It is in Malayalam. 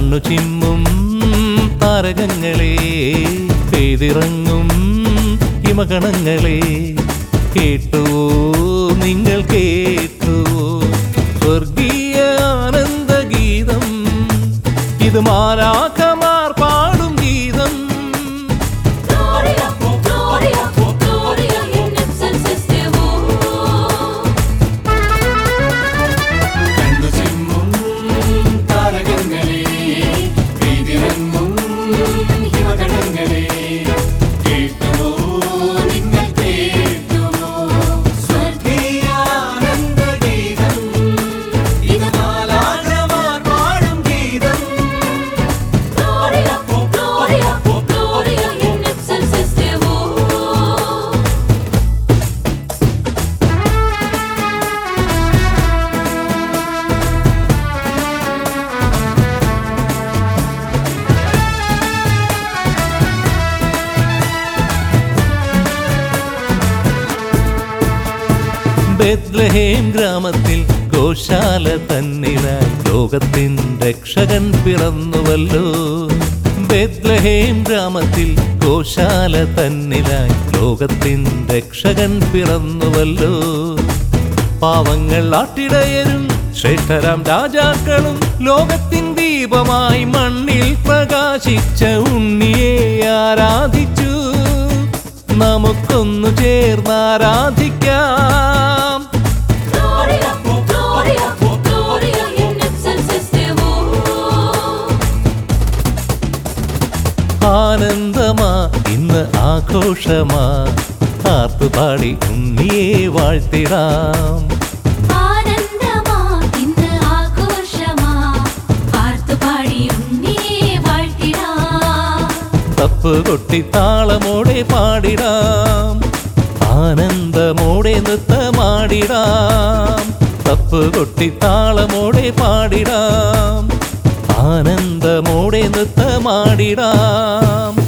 കണ്ണു ചിമ്മും താരകങ്ങളെ പെയ്തിറങ്ങും ഹിമഗണങ്ങളെ കേട്ടുവോ നിങ്ങൾ കേട്ടുവോ സ്വർഗീയ ആനന്ദ ഗീതം ഇത് മാലാഖമാർ പാടും ഗീതം Gloria, Gloria, Gloria in excelsis Deo. കണ്ണു ചിമ്മും താരകങ്ങളെ പെയ്തിറങ്ങും ഹിമഗണങ്ങളെ കേട്ടുവോ നിങ്ങൾ കേട്ടുവോ സ്വർഗീയാനന്ദഗീതം ഇത് മാലാഖമാർ പാടും ഗീതം Gloria, Gloria, Gloria in excelsis Deo. Bethlehem ഗ്രാമത്തിൽ ഗോശാല തന്നിലായി ലോകത്തിൻ രക്ഷകൻ പിറന്നുവല്ലോ ബെത്ലഹേം ഗ്രാമത്തിൽ ഗോശാല തന്നിലായി ലോകത്തിൻ രക്ഷകൻ പിറന്നുവല്ലോ പാവങ്ങൾ ആട്ടിടയരും ശ്രേഷ്ഠരാം രാജാക്കളും ലോകത്തിൻ ദീപമായി മണ്ണിൽ പ്രകാശിച്ച ഉണ്ണിയെ ആരാധിച്ചു നമുക്കൊന്നു ചേർന്നാരാധിക്കാം Gloria, Gloria, Gloria in excelsis Deo. ആനന്ദമാ ഇന്ന് ആഘോഷമാ ആർത്തുപാടി ഉണ്ണിയെ വാഴ്ത്തിടാം ആനന്ദമാ ഇന്ന് ആഘോഷമാ പാർത്തുപാടി ഉണ്ണിയെ വാഴ്ത്തിടാം തപ്പ് കൊട്ടി താളമോടെ പാടിടാം ആനന്ദമോടെ നൃത്തമാടിടാം തപ്പ് കൊട്ടി താളമോടെ പാടിടാം ആനന്ദമോടെ നൃത്തമാടിടാം